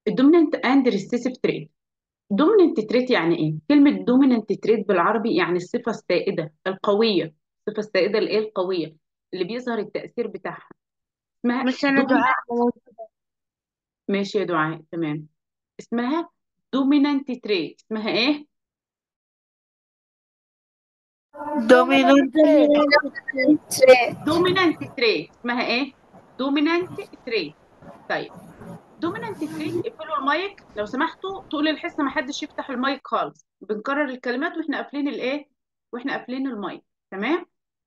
الدوميننت اند ريسيسيف تريت دوميننت تريت يعني ايه كلمه دوميننت تريت بالعربي يعني الصفه السائده القويه الصفه السائده الايه القويه اللي بيظهر التاثير بتاعها اسمها مش أنا دوميننت دعاء موجودة ماشي يا دعاء تمام اسمها دوميننت تريت اسمها ايه دومينانت تريت دوميننت تريت اسمها ايه دوميننت تريت طيب دوميننت تريت اقفلوا المايك لو سمحتوا طول الحصه ما حدش يفتح المايك خالص بنكرر الكلمات واحنا قافلين الايه واحنا قافلين المايك تمام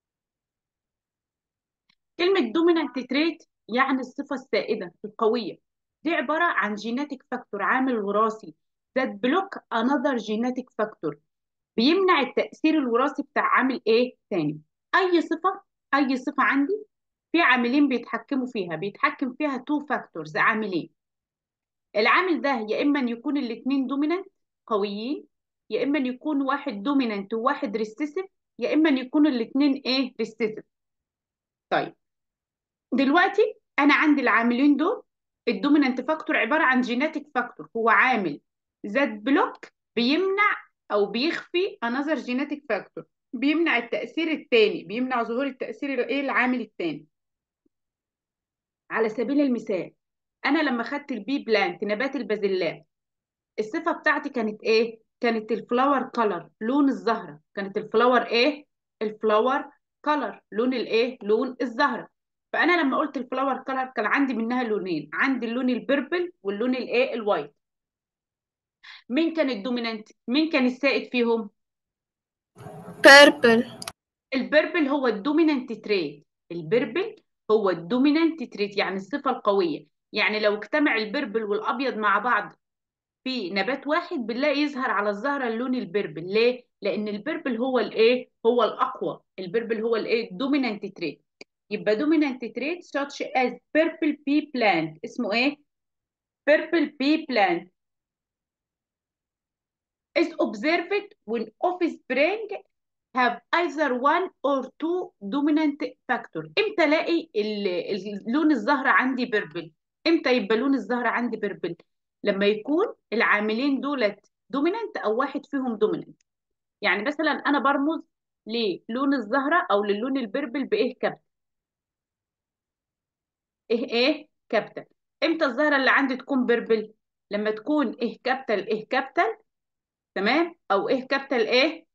كلمه دوميننت تريت يعني الصفه السائده القويه دي عباره عن جيناتيك فاكتور عامل وراثي that block another genetic factor بيمنع التأثير الوراثي بتاع عامل ايه تاني اي صفة اي صفة عندي في عاملين بيتحكموا فيها بيتحكم فيها تو فاكتورز عاملين العامل ده يا اما أن يكون الاثنين دومينانت قويين يا اما أن يكون واحد دومينانت وواحد ريسيسيف يا اما أن يكون الاثنين ايه ريسيسيف طيب دلوقتي انا عندي العاملين دول الدومينانت فاكتور عباره عن جيناتيك فاكتور هو عامل ذات بلوك بيمنع او بيخفي انذر جيناتيك فاكتور بيمنع التاثير الثاني بيمنع ظهور التاثير الايه العامل الثاني على سبيل المثال انا لما خدت البي بلانت نبات البازلاء الصفه بتاعتي كانت ايه كانت الفلاور كلر لون الزهره كانت الفلاور ايه الفلاور كلر لون الايه لون الزهره فانا لما قلت الفلاور كلر كان عندي منها لونين عندي اللون البيربل واللون الايه الوايت مين كان الدومينانت مين كان السائد فيهم بيربل البيربل هو الدومينانت تريت البيربل هو الدومينانت تريت يعني الصفه القويه يعني لو اجتمع البيربل والابيض مع بعض في نبات واحد بنلاقي يظهر على الزهره اللون البيربل ليه لان البيربل هو الايه هو الاقوى البيربل هو الايه دومينانت تريت يبقى دومينانت تريت such as purple pea plant اسمه ايه purple pea plant is observed when offspring have either one or two dominant factor امتى الاقي ال- ال- لون الزهره عندي بيربل امتى يبقى لون الزهره عندي بيربل لما يكون العاملين دولت دومينانت او واحد فيهم دومينانت يعني مثلا انا برمز للون الزهره او للون البربل بايه كابتن ايه ايه كابتن امتى الزهره اللي عندي تكون بربل لما تكون ايه كابتل ايه كابتل تمام او ايه كابتل ايه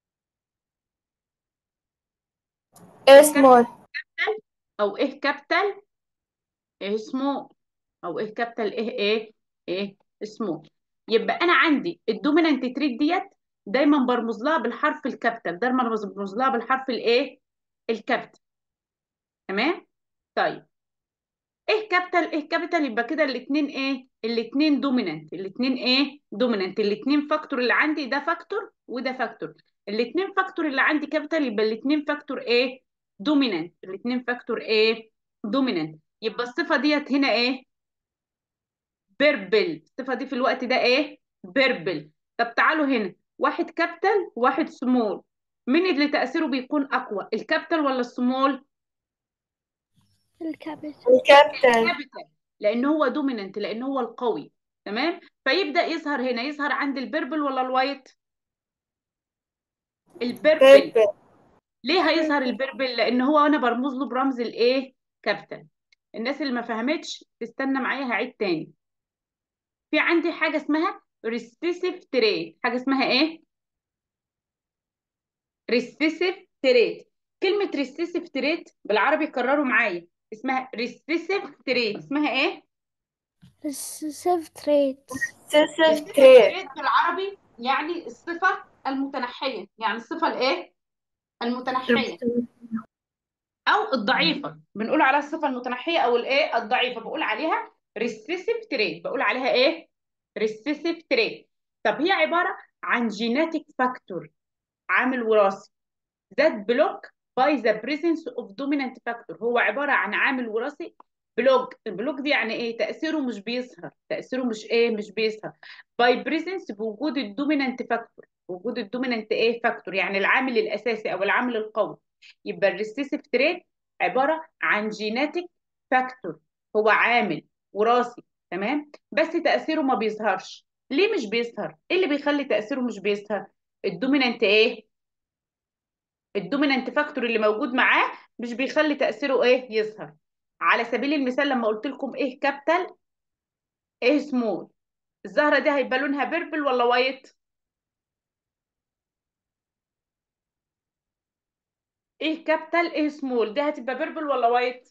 اسمه او ايه كابتل ايه اسمه او ايه كابتل ايه ايه ايه اسمه يبقى انا عندي الدومينانت تريت ديت دايما برمز لها بالحرف الكابتل دايما برمز لها بالحرف الايه الكابتل تمام طيب ايه كابيتال ايه كابيتال يبقى كده الاثنين ايه الاثنين دومينانت الاثنين ايه دومينانت الاثنين فاكتور اللي عندي ده فاكتور وده فاكتور الاثنين فاكتور اللي عندي كابيتال يبقى الاثنين فاكتور ايه دومينانت الاثنين فاكتور ايه دومينانت يبقى الصفه ديت هنا ايه بيربل الصفه دي في الوقت ده ايه بيربل طب تعالوا هنا واحد كابيتال وواحد سمول مين اللي تاثيره بيكون اقوى الكابيتال ولا السمول الكابيتال الكابتن كابيتال لان هو دوميننت لان هو القوي تمام فيبدا يظهر هنا يظهر عند البيربل ولا الوايت البيربل بيربل ليه هيظهر البيربل لان هو انا برمز له برمز الايه كابيتال الناس اللي ما فهمتش تستنى معايا هعيد تاني في عندي حاجه اسمها ريسيسيف تريت حاجه اسمها ايه ريسيسيف تريت كلمه ريسيسيف تريت بالعربي كرروا معايا اسمها ريسيسيف تريت اسمها ايه recessive trait سيسيف الصفة تريت التريت بالعربي يعني الصفة المتنحية يعني الصفة الايه المتنحية او الضعيفة بنقول عليها الصفة المتنحية او الايه الضعيفة بقول عليها recessive trait بقول عليها ايه recessive trait طب هي عبارة عن genetic factor عامل وراثي that block by the presence of dominant factor هو عبارة عن عامل وراثي بلوك البلوك دي يعني ايه تأثيره مش بيظهر تأثيره مش ايه مش بيظهر by presence بوجود الدومينانت فاكتور وجود الدومينانت ايه فاكتور يعني العامل الأساسي او العامل القوي يبقى الريسيسيف تريت عبارة عن جيناتيك فاكتور هو عامل وراثي تمام بس تاثيره ما بيظهرش ليه مش بيظهر ايه اللي بيخلي تاثيره مش بيظهر الدومينانت ايه الدومينانت فاكتور اللي موجود معاه مش بيخلي تاثيره ايه يظهر على سبيل المثال لما قلت لكم ايه كابيتال ايه سمول الزهره دي هيبقى لونها بيربل ولا وايت ايه كابيتال ايه سمول دي هتبقى بيربل ولا وايت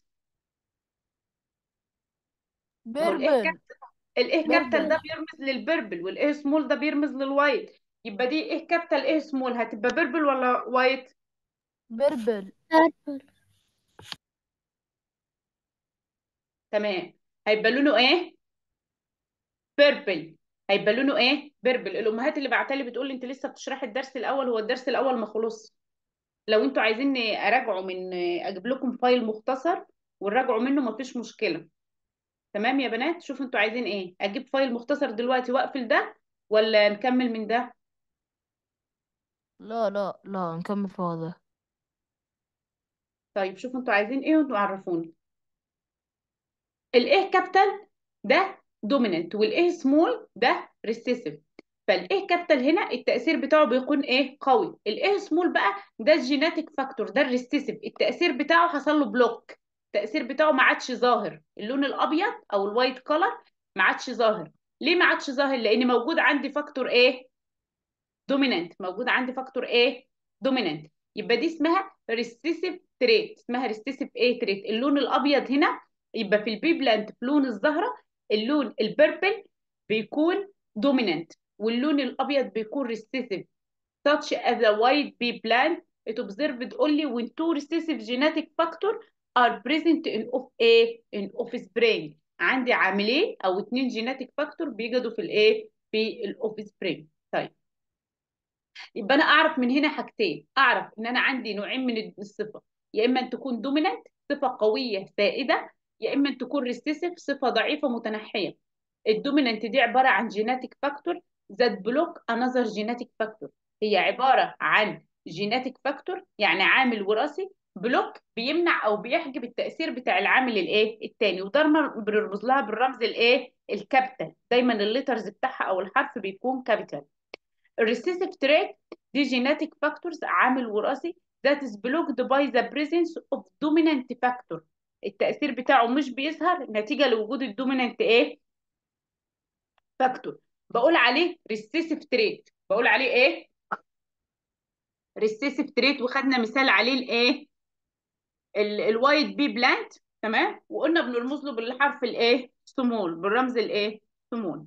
ما هو الايه بيربل كابيتال الايه كابيتال ده بيربل بيرمز للبيربل والايه سمول ده بيرمز للوايت يبقى دي ايه كابيتال ايه سمول هتبقى بيربل ولا وايت بيربل purple تمام هيبقى لونه ايه بيربل هيبقى لونه ايه بيربل الامهات اللي بعتلي بتقول لي انت لسه بتشرحي الدرس الاول هو الدرس الاول ما خلص لو انتوا عايزين اراجعه من اجيب لكم فايل مختصر ونراجعوا منه مفيش مشكله تمام يا بنات شوفوا انتوا عايزين ايه اجيب فايل مختصر دلوقتي واقفل ده ولا نكمل من ده لا لا لا نكمل في هذا طيب شوفوا انتوا عايزين ايه وانتوا عرفوني الايه كابيتال ده دوميننت والايه سمول ده ريسيسيف فالايه كابيتال هنا التاثير بتاعه بيكون ايه قوي الايه سمول بقى ده الجيناتيك فاكتور ده الريسيسيف التاثير بتاعه حصل له بلوك التاثير بتاعه ما عادش ظاهر اللون الابيض او الوايت كولر ما عادش ظاهر ليه ما عادش ظاهر لان موجود عندي فاكتور ايه دوميننت موجود عندي فاكتور ايه دوميننت يبقى دي اسمها ريسيسيف تريت اسمها ريسيسيف ايه تريت اللون الابيض هنا يبقى في البي بلانت في لون الزهره اللون البيربل بيكون دوميننت واللون الابيض بيكون ريسيسيف such as a white pea plant it observed only when two recessive genetic factor are present in of a in offspring عندي عاملين او اتنين جيناتيك فاكتور بيجدوا في الايه في الاوف سبرينج طيب يبقى انا اعرف من هنا حاجتين اعرف ان انا عندي نوعين من الصفه يا اما ان تكون دومينانت صفه قويه سائده يا اما ان تكون ريسيسيف صفه ضعيفه متنحيه الدومينانت دي عباره عن جيناتيك فاكتور ذات بلوك انذر جيناتيك فاكتور هي عباره عن جيناتيك فاكتور يعني عامل وراثي بلوك بيمنع او بيحجب التاثير بتاع العامل الايه الثاني وده بنرمز لها بالرمز الايه الكابيتال دايما الليترز بتاعها او الحرف بيكون كابيتال الريسيسيف تريت دي جيناتيك فاكتورز عامل وراثي that is blocked by the presence of dominant factor التأثير بتاعه مش بيظهر نتيجة لوجود الدومينانت ايه فاكتور بقول عليه ريسيسيف تريت بقول عليه ايه ريسيسيف تريت وخدنا مثال عليه الايه الوايت بي بلانت تمام وقلنا بنرمز له بالحرف الايه سمول بالرمز الايه سمول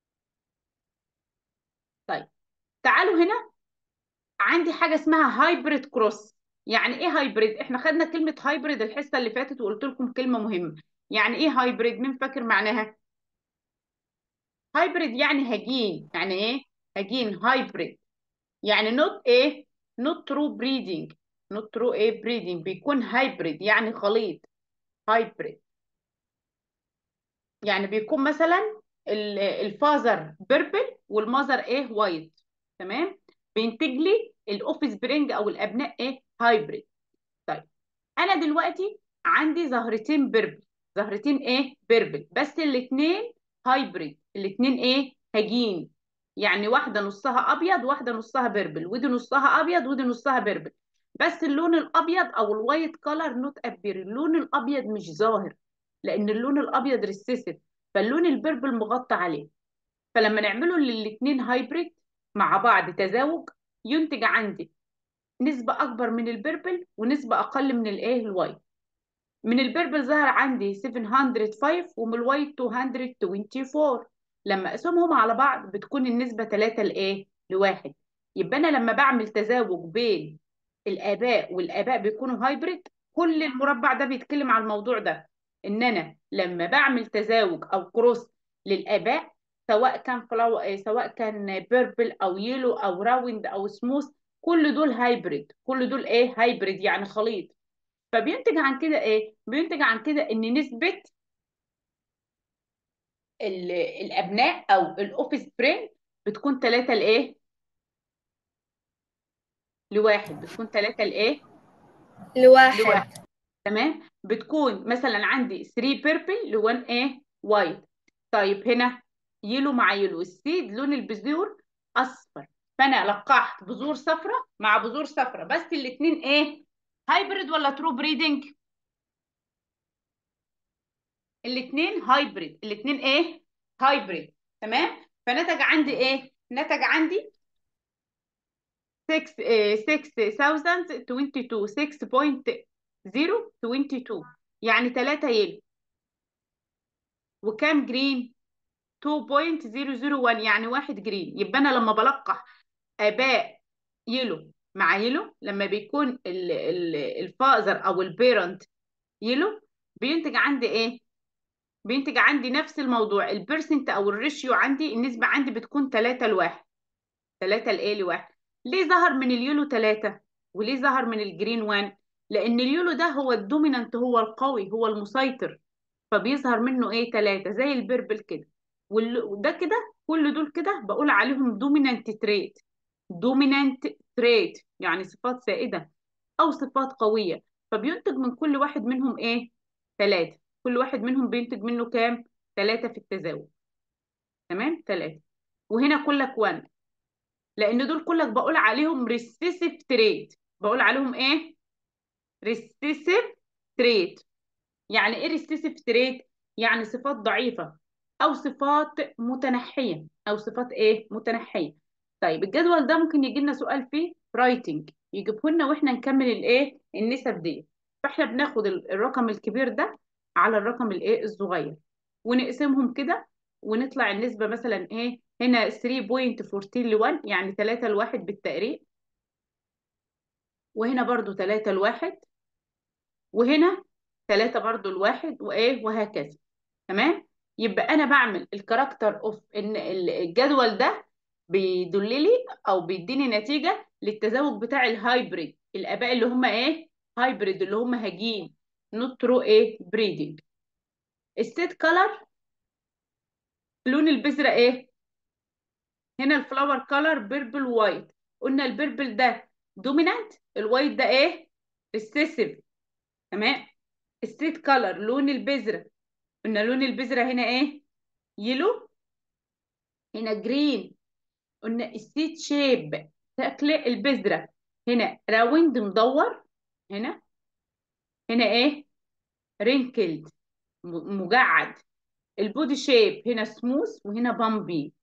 طيب تعالوا هنا عندي حاجه اسمها هايبريد كروس يعني ايه هايبريد احنا خدنا كلمه هايبريد الحصه اللي فاتت وقلت لكم كلمه مهمه يعني ايه هايبريد مين فاكر معناها هايبريد يعني هجين يعني ايه هجين هايبريد يعني نوت ايه نوت ترو بريدنج نوت ترو ايه بريدنج بيكون هايبريد يعني خليط هايبريد يعني بيكون مثلا الفازر بيربل والمذر ايه وايت تمام بينتج لي الاوف سبرينج او الابناء ايه هايبريد طيب انا دلوقتي عندي زهرتين بيربل زهرتين ايه بيربل بس الاثنين هايبريد الاثنين ايه هجين يعني واحده نصها ابيض واحده نصها بيربل ودي نصها ابيض ودي نصها بيربل بس اللون الابيض او الوايت كولر نوت ابير اللون الابيض مش ظاهر لان اللون الابيض ريسيسيف فاللون البيربل مغطى عليه فلما نعمله للاثنين هايبريد مع بعض تزاوج ينتج عندي نسبة أكبر من البيربل ونسبة أقل من الإيه الوايت من البيربل ظهر عندي 705 ومن الوايت 224 لما أقسمهم على بعض بتكون النسبة 3 لإيه لواحد يبقى أنا لما بعمل تزاوج بين الآباء والآباء بيكونوا هايبريد كل المربع ده بيتكلم على الموضوع ده إن أنا لما بعمل تزاوج أو كروس للآباء سواء كان فلاو سواء كان بيربل او يلو او راوند او سموث كل دول هايبريد كل دول ايه هايبريد يعني خليط فبينتج عن كده ايه بينتج عن كده ان نسبه الابناء او الاوف سبرينج بتكون 3 لايه لواحد بتكون 3 لايه لواحد لواحد تمام بتكون مثلا عندي 3 بيربل ل1 ايه وايت طيب هنا يلو مع يلو السيد لون البذور اصفر فانا لقحت بذور صفراء مع بذور صفراء بس الاثنين ايه هايبريد ولا ترو بريدنج الاثنين هايبريد الاثنين ايه هايبريد تمام فنتج عندي ايه نتج عندي 6 آه، 6022 6.022 يعني 3 يلو وكام جرين 2.001 يعني واحد جرين يبقى انا لما بلقح اباء يلو مع يلو لما بيكون ال- ال- الفازر او البيرنت يلو بينتج عندي ايه بينتج عندي نفس الموضوع البرسنت او الريشيو عندي النسبة عندي بتكون 3 لواحد 3 لايه لواحد ليه ظهر من اليولو 3 وليه ظهر من الجرين 1 لان اليولو ده هو الدومينانت هو القوي هو المسيطر فبيظهر منه ايه 3 زي البربل كده وال- وده كده كل دول كده بقول عليهم دومينانت تريت دومينانت تريت يعني صفات سائدة او صفات قوية فبينتج من كل واحد منهم ايه 3 كل واحد منهم بينتج منه كام 3 في التزاوج تمام 3 وهنا كلك 1 لان دول كلك بقول عليهم ريسيسيف تريت بقول عليهم ايه ريسيسيف تريت يعني ايه ريسيسيف تريت يعني صفات ضعيفة او صفات متنحية او صفات ايه متنحية طيب الجدول ده ممكن يجي لنا سؤال فيه رايتنج يجيبه لنا واحنا نكمل الايه النسب دي فاحنا بناخد ال- الرقم الكبير ده على الرقم الايه الصغير ونقسمهم كده ونطلع النسبة مثلا ايه هنا 3.14 ل 1 يعني 3 ل 1 بالتقريب وهنا برضو 3 ل 1 وهنا 3 برضو ل 1 وايه وهكذا تمام يبقى انا بعمل الكاركتر اوف ان ال- الجدول ده بيدل لي او بيديني نتيجه للتزاوج بتاع الهايبريد الاباء اللي هم ايه هايبريد اللي هم هجين نوت ترو ايه بريدنج السيت كلر لون البذره ايه هنا الفلاور كلر بيربل وايت قلنا البيربل ده دومينانت الوايت ده ايه ريسيسيف تمام السيت كلر لون البذره قلنا لون البذره هنا ايه يلو هنا جرين قلنا السيت شيب شكل البذرة هنا راوند مدور هنا هنا ايه رينكلد مجعد البودي شيب هنا سموث وهنا بامبي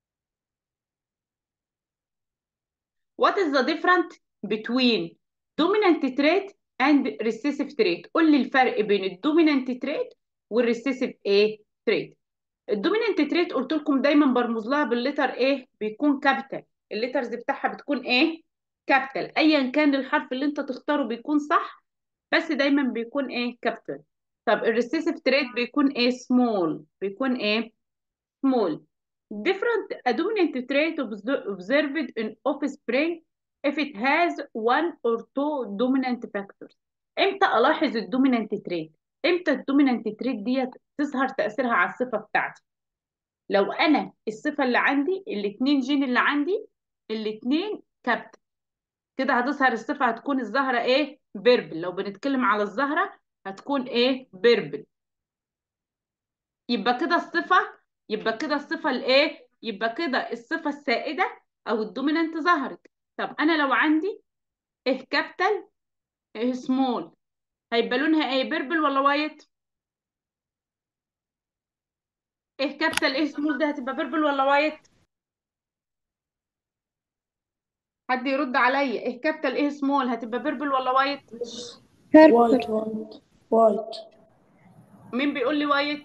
what is the difference between dominant trait and recessive trait قول لي الفرق بين الدومينانت تريت والريسيسيف ايه تريت الدومينانت تريت قلت لكم دايما برمز لها باللتر ايه بيكون كابيتال الليترز بتاعها بتكون ايه كابيتال ايا كان الحرف اللي انت تختاره بيكون صح بس دايما بيكون ايه كابيتال طب الريسيسيف تريت بيكون ايه سمول بيكون ايه small different a dominant trait obs- observed in offspring if it has one or two dominant factors امتى الاحظ الدومينانت تريت امتى الدومينانت تريت ديت تظهر تاثيرها على الصفه بتاعتي لو انا الصفه اللي عندي الاثنين جين اللي عندي الاثنين كابت كده هتظهر الصفه هتكون الزهره ايه بيربل لو بنتكلم على الزهره هتكون ايه بيربل يبقى كده الصفه يبقى كده الصفه الايه يبقى كده الصفه السائده او الدومينانت ظهرت طب انا لو عندي ايه كابيتال ايه سمول هيبقى لونها ايه بيربل ولا وايت ايه كابيتال ايه سمول ده هتبقى بيربل ولا وايت حد يرد عليا ايه كابيتال ايه سمول هتبقى بيربل ولا وايت وايت وايت وايت مين بيقول لي وايت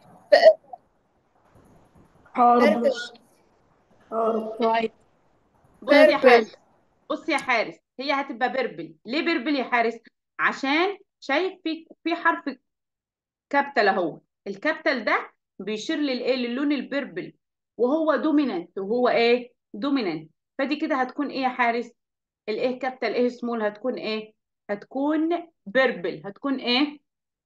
حارب بس حارب وايت بص يا بيربل. حارس بص يا حارس هي هتبقى بيربل ليه بيربل يا حارس عشان شايف في في حرف كابيتال اهو الكابيتال ده بيشير للايه للون البيربل وهو دومينانت وهو ايه دومينانت فدي كده هتكون ايه يا حارس الايه كابيتال ايه سمول هتكون ايه هتكون بيربل هتكون ايه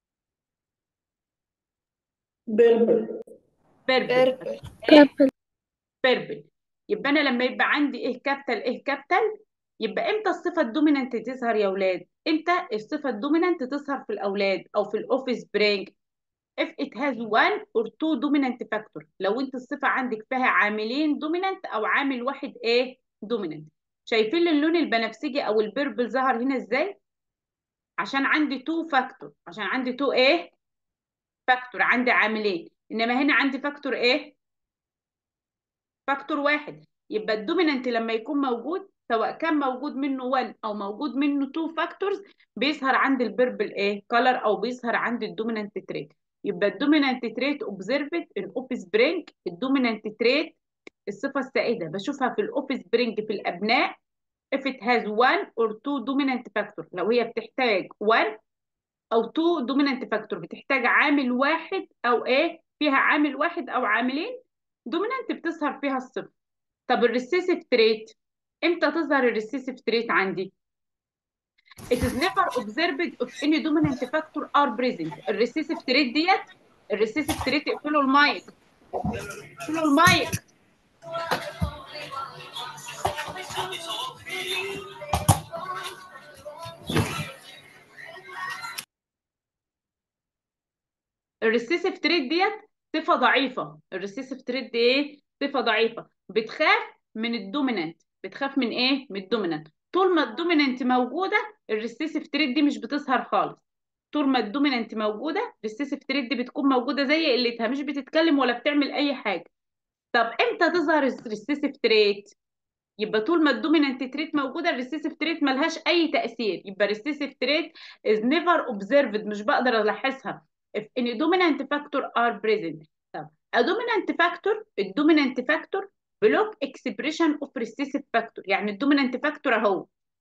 بيربل بيربل بيربل purple بيربل يبقى انا لما يبقى عندي ايه كابيتال ايه كابيتال يبقى امتى الصفه الدومينانت تظهر يا اولاد امتى الصفه الدومينانت تظهر في الاولاد او في الاوفيس برينج if it has one or two dominant factor لو انت الصفة عندك فيها عاملين dominant او عامل واحد ايه dominant شايفين اللون البنفسجي او البيربل ظهر هنا ازاي عشان عندي تو فاكتور عشان عندي تو ايه فاكتور عندي عاملين انما هنا عندي فاكتور ايه فاكتور واحد يبقى الدومينانت لما يكون موجود سواء كان موجود منه 1 او موجود منه 2 فاكتورز بيظهر عند البيربل ايه كلر او بيظهر عند الدومينانت تريت يبقى الدومينانت تريت اوبزرفد الاوب سبرينج الدومينانت تريت الصفه السائده بشوفها في الاوب سبرينج في الابناء if it has one or two dominant factor لو هي بتحتاج 1 او 2 dominant factor بتحتاج عامل واحد او ايه فيها عامل واحد او عاملين دومينانت بتظهر فيها الصفر طب الريسيسيف تريت امتى تظهر الريسيسيف تريت عندي it is never observed if any dominant factor are present الريسيسيف تريت ديت الريسيسيف تريت اقفلوا المايك اقفلوا المايك الريسيسيف تريت ديت صفه ضعيفه الريسيسيف تريت دي ايه صفه ضعيفه بتخاف من الدومينانت بتخاف من ايه من الدومينانت طول ما الدومينانت موجوده الريسيسيف تريت دي مش بتظهر خالص طول ما الدومينانت موجوده الريسيسيف تريت دي بتكون موجوده زي قلتها مش بتتكلم ولا بتعمل اي حاجه طب امتى تظهر الريسيسيف تريت يبقى طول ما الدومينانت تريت موجوده الريسيسيف تريت ملهاش اي تاثير يبقى الريسيسيف تريت is never observed مش بقدر الاحظها if any dominant factor are present طب a dominant factor الدومينانت فاكتور بلوك اكسبريشن اوف recessive factor يعني الدومينانت فاكتور اهو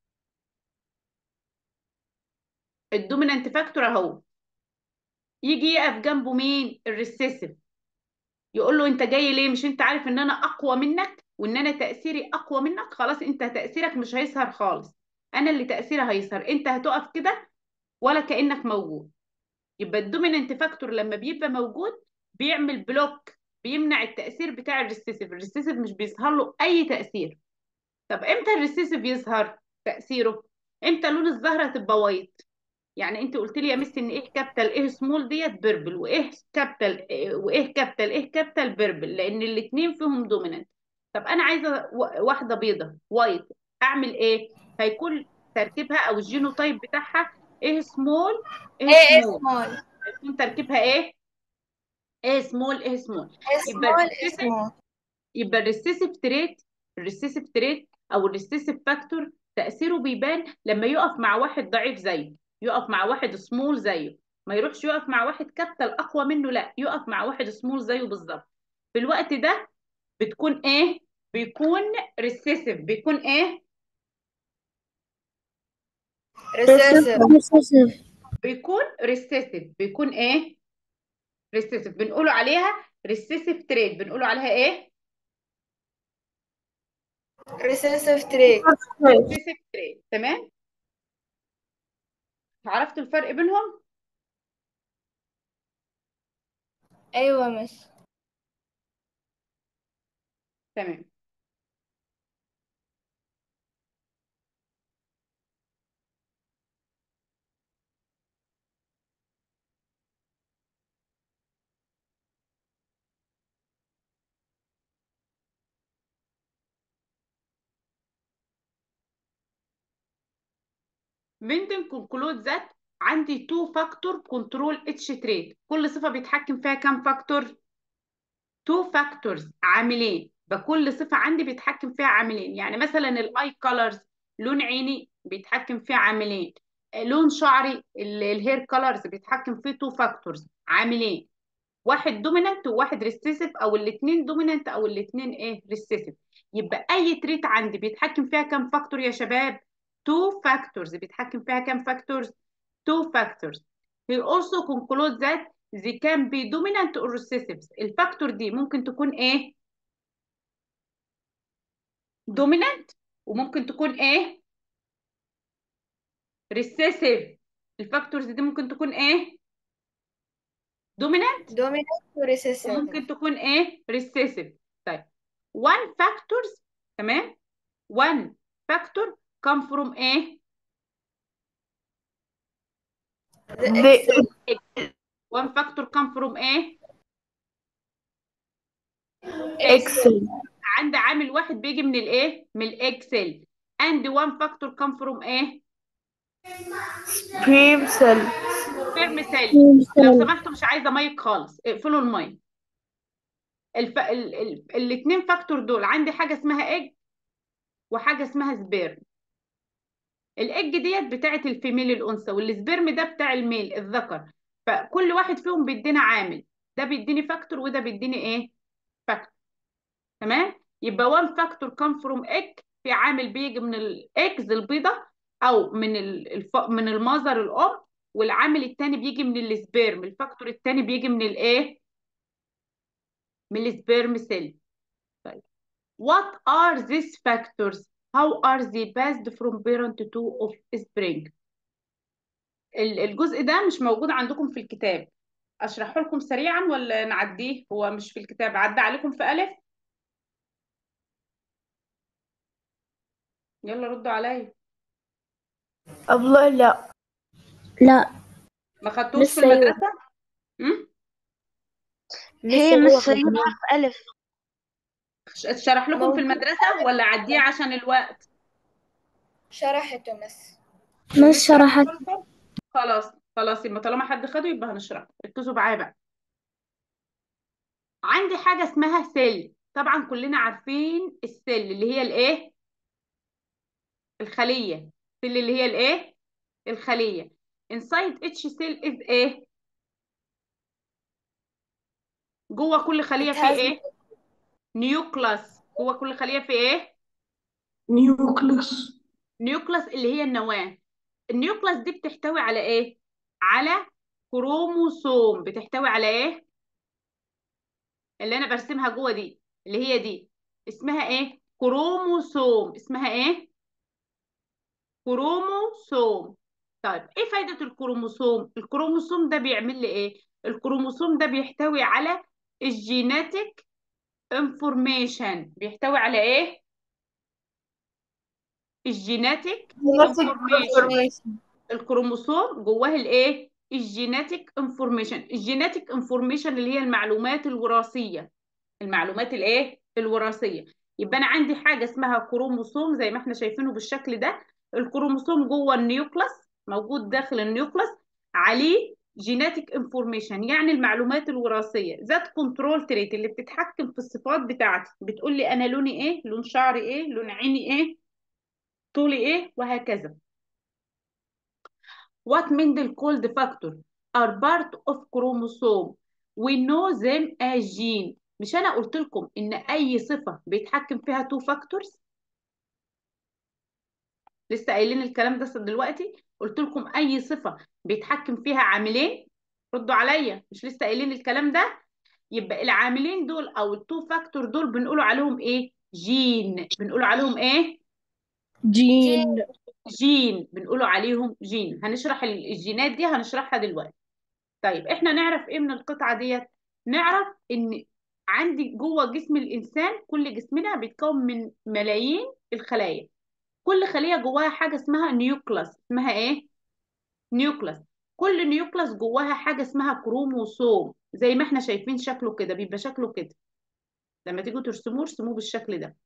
الدومينانت فاكتور اهو يجي يقف جنبه مين الريسيسيف يقول له انت جاي ليه مش انت عارف ان انا اقوى منك وان انا تاثيري اقوى منك خلاص انت تاثيرك مش هيظهر خالص انا اللي تاثيري هيظهر انت هتقف كده ولا كانك موجود يبقى الدومينانت فاكتور لما بيبقى موجود بيعمل بلوك بيمنع التاثير بتاع الريسيسيف الريسيسيف مش بيظهر له اي تاثير طب امتى الريسيسيف يظهر تاثيره امتى لون الزهره تبقى وايت يعني انت قلت لي يا مس ان ايه كابيتال ايه سمول ديت بيربل وايه كابيتال وايه كابيتال ايه كابيتال بيربل لان الاثنين فيهم دومينانت طب انا عايزه واحده بيضه وايت اعمل ايه هيكون تركيبها او الجينوتايب بتاعها ايه سمول ايه ايه ايه سمول سمول هيكون تركيبها ايه ايه سمول ايه سمول ايه يبقى سمول ايه الريسيسيف سمول يبقى الريسيسيف تريت الريسيسيف تريت او الريسيسيف فاكتور تاثيره بيبان لما يقف مع واحد ضعيف زيه يقف مع واحد سمول زيه ما يروحش يقف مع واحد كابيتال اقوى منه لا يقف مع واحد سمول زيه بالظبط في الوقت ده بتكون ايه بيكون ريسيسيف بيكون ايه ريسيسيف recessive بيكون ريسيسيف بيكون ايه ريسيسيف بنقوله عليها ريسيسيف تريت بنقوله عليها ايه ريسيسيف تريت ريسيسيف تريت تمام عرفتوا الفرق بينهم ايوه مس تمام Menden conclude that عندي two factor control each trait كل صفة بيتحكم فيها كام فاكتور؟ two factors عاملين بكل صفة عندي بيتحكم فيها عاملين يعني مثلا الاي colors لون عيني بيتحكم فيه عاملين لون شعري الهير colors بيتحكم فيه two factors عاملين واحد دومينانت وواحد ريسيسيف او الاثنين دومينانت او الاثنين ايه ريسيسيف يبقى اي تريت عندي بيتحكم فيها كام فاكتور يا شباب two factors بيتحكم فيها كام factors two factors he also concludes that they can be dominant or recessive الفاكتور دي ممكن تكون ايه dominant وممكن تكون ايه recessive الفاكتورز دي ممكن تكون ايه dominant دومينانت وريسيسيف وممكن تكون ايه recessive طيب one factors تمام one factor come from ايه the one factor come from ايه اكسل عند عامل واحد بيجي من الايه من الاكسل and one factor come from ايه بريم سيل سبيرم سيل لو سمحتوا مش عايزه مايك خالص اقفلوا المايك الف... ال... ال... الاثنين فاكتور دول عندي حاجه اسمها ايج وحاجه اسمها سبيرم الايج ديت بتاعت الفيميل الانثى والسبيرم ده بتاع الميل الذكر فكل واحد فيهم بيدينا عامل ده بيديني فاكتور وده بيديني ايه فاكتور تمام يبقى وان فاكتور كام فروم ايج في عامل بيجي من الاكز البيضه او من ال... الف... من المذر الام والعامل التاني بيجي من السبيرم الفاكتور التاني بيجي من الايه من السبيرم سيل طيب what are these factors how are they passed from parent to offspring ال- الجزء ده مش موجود عندكم في الكتاب اشرحه لكم سريعا ولا نعديه هو مش في الكتاب عدى عليكم في الف يلا ردوا عليا الله لا لا ما خدتوش في لسه أيوة. المدرسه امم هي مش صيغة ألف اتشرح لكم في موجود. المدرسه ولا اعديه عشان الوقت شرحته بس مش شرحت خلاص خلاص يبقى طالما حد خده يبقى هنشرح ركزوا معايا بقى عندي حاجة اسمها سيل طبعا كلنا عارفين السيل اللي هي الايه الخلية السيل اللي هي الايه الخلية inside each cell is ايه جوه كل خلية في It has- ايه نيوكلاس جوه كل خلية في ايه نيوكليس نيوكلاس اللي هي النواة النيوكلاس دي بتحتوي على ايه على كروموسوم بتحتوي على ايه اللي انا برسمها جوه دي اللي هي دي اسمها ايه كروموسوم اسمها ايه كروموسوم طيب ايه فايدة الكروموسوم الكروموسوم ده بيعمل لي ايه الكروموسوم ده بيحتوي على الجيناتيك انفورميشن بيحتوي على ايه الجيناتيك انفورميشن الكروموسوم جواه الايه الجيناتيك انفورميشن الجيناتيك انفورميشن اللي هي المعلومات الوراثيه المعلومات الايه الوراثيه يبقى انا عندي حاجه اسمها كروموسوم زي ما احنا شايفينه بالشكل ده الكروموسوم جوه النيوكلاس موجود داخل النيوكلاس عليه جيناتيك انفورميشن يعني المعلومات الوراثيه ذات كنترول تريت اللي بتتحكم في الصفات بتاعتي بتقول لي انا لوني ايه لون شعري ايه لون عيني ايه طولي ايه وهكذا What Mendel called factor are part of chromosome. We know them as gene. مش أنا قلت لكم إن أي صفة بيتحكم فيها two factors؟ لسه قايلين الكلام ده دلوقتي قلت لكم أي صفة بيتحكم فيها عاملين ردوا عليا مش لسه قايلين الكلام ده يبقى العاملين دول أو التو فاكتور دول بنقولوا عليهم إيه؟ جين بنقولوا عليهم إيه؟ جين جين بنقولوا عليهم جين هنشرح ال- الجينات دي هنشرحها دلوقتي طيب احنا نعرف ايه من القطعة ديت نعرف ان عندي جوه جسم الانسان كل جسمنا بيتكون من ملايين الخلايا كل خلية جواها حاجة اسمها نيوكلاس اسمها ايه نيوكلاس كل نيوكلاس جواها حاجة اسمها كروموسوم زي ما احنا شايفين شكله كده بيبقى شكله كده لما تيجوا ترسموه ارسموه بالشكل ده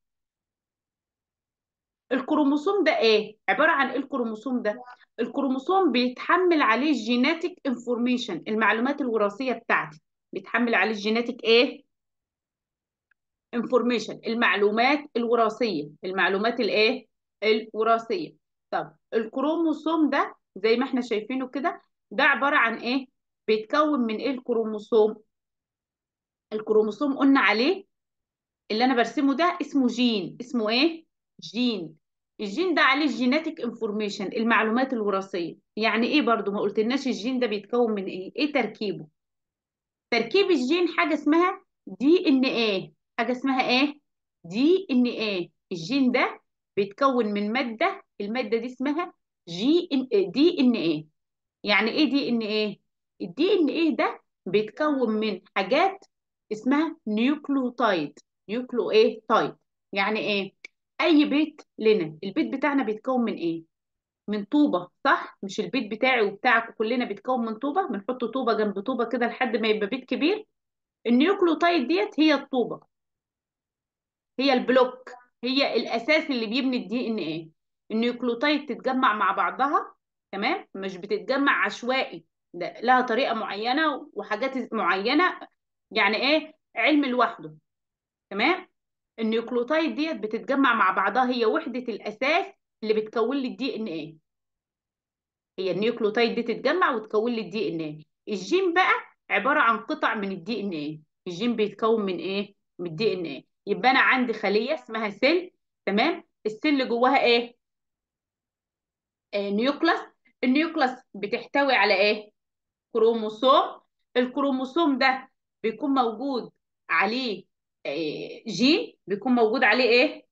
الكروموسوم ده ايه عبارة عن ايه الكروموسوم ده الكروموسوم بيتحمل عليه الجيناتيك انفورميشن المعلومات الوراثية بتاعتي بيتحمل عليه الجيناتيك ايه انفورميشن المعلومات الوراثية المعلومات الايه الوراثية طب الكروموسوم ده زي ما احنا شايفينه كده ده عبارة عن ايه بيتكون من ايه الكروموسوم الكروموسوم قلنا عليه اللي انا برسمه ده اسمه جين اسمه ايه جين الجين ده عليه الجيناتيك انفورميشن المعلومات الوراثيه يعني ايه برضو ما قلتلناش الجين ده بيتكون من ايه ايه تركيبه تركيب الجين حاجه اسمها دي ان ايه حاجه اسمها ايه دي ان ايه الجين ده بيتكون من ماده الماده دي اسمها جي ان دي ان ايه يعني ايه دي ان ايه الدي ان ايه ده بيتكون من حاجات اسمها نيوكليوتايد نيوكليو ايه تايد يعني ايه اي بيت لنا البيت بتاعنا بيتكون من ايه من طوبة صح مش البيت بتاعي وبتاعك كلنا بيتكون من طوبة بنحط طوبة جنب طوبة كده لحد ما يبقى بيت كبير النيوكليوتايد ديت هي الطوبة هي البلوك هي الاساس اللي بيبني الدي ان ايه النيوكليوتايد تتجمع مع بعضها تمام مش بتتجمع عشوائي ده لها طريقه معينه وحاجات معينه يعني ايه علم لوحده تمام النيوكليوتايد ديت بتتجمع مع بعضها هي وحده الاساس اللي بتكون لي الدي ان ايه هي النيوكليوتايد دي تتجمع وتكون لي الدي ان ايه الجين بقى عباره عن قطع من الدي ان ايه الجين بيتكون من ايه من الدي ان ايه يبقى انا عندي خليه اسمها سيل تمام السيل جواها ايه آه نيوكلاس النيوكلاس بتحتوي على ايه كروموسوم الكروموسوم ده بيكون موجود عليه آه جين بيكون موجود عليه ايه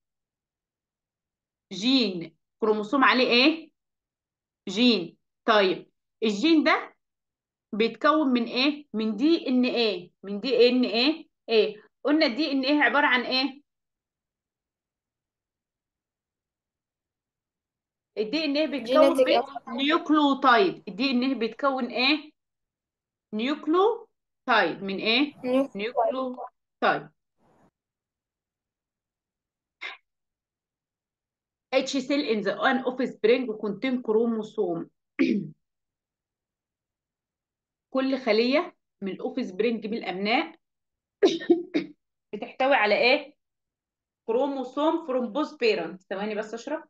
جين كروموسوم عليه ايه جين طيب الجين ده بيتكون من ايه من دي ان ايه من دي ان ايه ايه قلنا الدي ان ايه عباره عن ايه الدي ان ايه بيتكون Genetic من نيوكليوتايد الدي ان ايه بيتكون ايه نيوكليوتايد من ايه nucleotide. نيوكليوتايد each cell in the one offspring contain chromosome كل خلية من الاوفسبرينج من الأبناء بتحتوي على ايه كروموسوم from both parents ثواني بس اشرب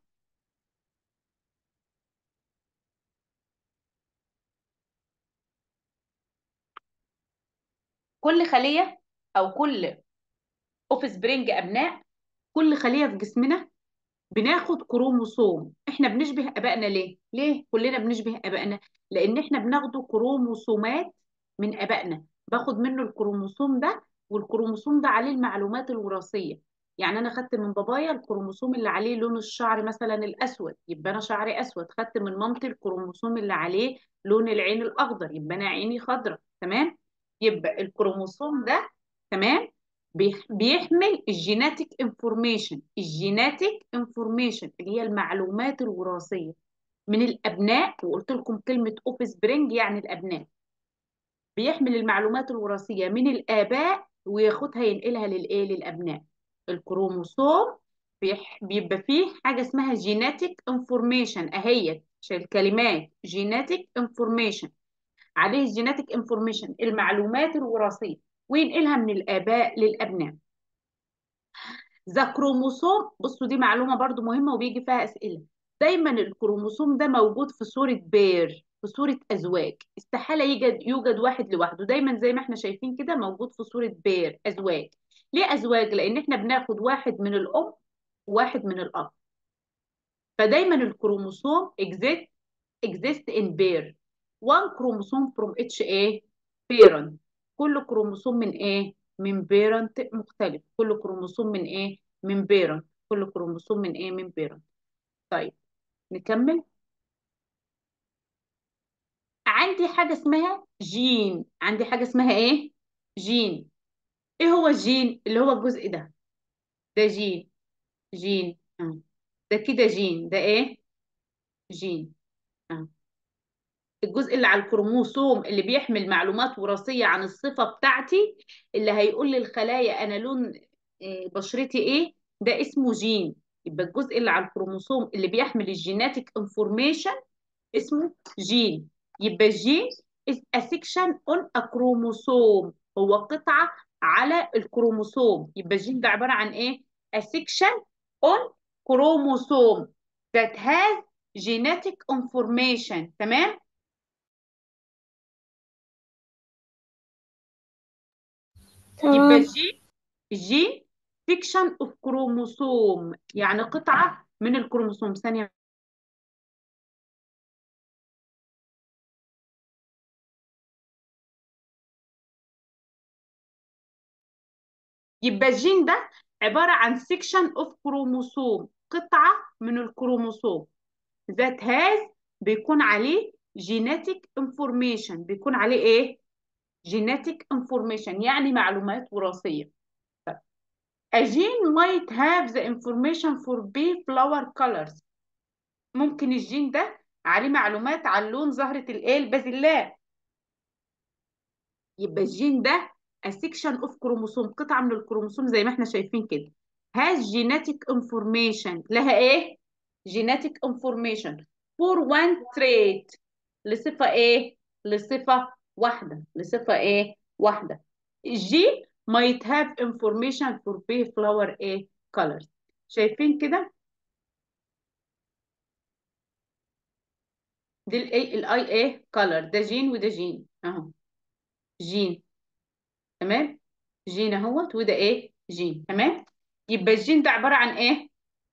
كل خلية أو كل اوفسبرينج أبناء كل خلية في جسمنا بناخد كروموسوم احنا بنشبه ابائنا ليه ليه كلنا بنشبه ابائنا لان احنا بناخده كروموسومات من ابائنا باخد منه الكروموسوم ده والكروموسوم ده عليه المعلومات الوراثيه يعني انا خدت من بابايا الكروموسوم اللي عليه لون الشعر مثلا الاسود يبقى انا شعري اسود خدت من مامتي الكروموسوم اللي عليه لون العين الاخضر يبقى انا عيني خضراء تمام يبقى الكروموسوم ده تمام بيح- بيحمل الجيناتيك انفورميشن الجيناتيك انفورميشن اللي هي المعلومات الوراثيه من الابناء وقلت لكم كلمه اوف سبرينج يعني الابناء بيحمل المعلومات الوراثيه من الاباء وياخدها ينقلها للايه للابناء الكروموسوم بيح- بيبقى فيه حاجه اسمها جيناتيك انفورميشن اهيت عشان الكلمات جيناتيك انفورميشن عليه الجيناتيك انفورميشن المعلومات الوراثيه وينقلها من الاباء للابناء ذا كروموسوم بصوا دي معلومه برضو مهمه وبيجي فيها اسئله دايما الكروموسوم ده موجود في صوره بير في صوره ازواج استحاله يوجد يوجد واحد لوحده دايما زي ما احنا شايفين كده موجود في صوره بير ازواج ليه ازواج لان احنا بناخد واحد من الام وواحد من الاب فدايما الكروموسوم exist exist in pair one chromosome from each A parent كل كروموسوم من ايه من بيرنت مختلف كل كروموسوم من ايه من بيرنت كل كروموسوم من ايه من بيرنت طيب نكمل عندي حاجة اسمها جين عندي حاجة اسمها ايه جين ايه هو الجين اللي هو الجزء ده ده جين جين آه. ده كده جين ده ايه جين آه. الجزء اللي على الكروموسوم اللي بيحمل معلومات وراثية عن الصفة بتاعتي اللي هيقول للخلايا أنا لون آه، بشرتي إيه ده اسمه جين يبقى الجزء اللي على الكروموسوم اللي بيحمل الجيناتيك انفورميشن اسمه جين يبقى الجين is a section on a chromosome هو قطعة على الكروموسوم يبقى الجين ده عبارة عن إيه a section on chromosome that has genetic information تمام يبقى تمام الجين الجين سيكشن اوف كروموسوم يعني قطعة من الكروموسوم ثانية يبقى الجين ده عبارة عن سيكشن اوف كروموسوم قطعة من الكروموسوم ذات هاز بيكون عليه جيناتيك انفورميشن بيكون عليه ايه جيناتيك انفورميشن يعني معلومات وراثية A gene might have the information for bee flower colors ممكن الجين ده عليه معلومات عن لون زهرة الايه البازلاء يبقى الجين ده a section of chromosome قطعة من الكروموسوم زي ما احنا شايفين كده has genetic information لها ايه genetic information for one trait لصفة ايه لصفة واحدة لصفة ايه واحدة الجين might have information for pay flower ايه colors شايفين كده دي الاي الاي ايه color ده جين وده جين اهو جين تمام جين اهوت وده ايه جين تمام يبقى الجين ده عبارة عن ايه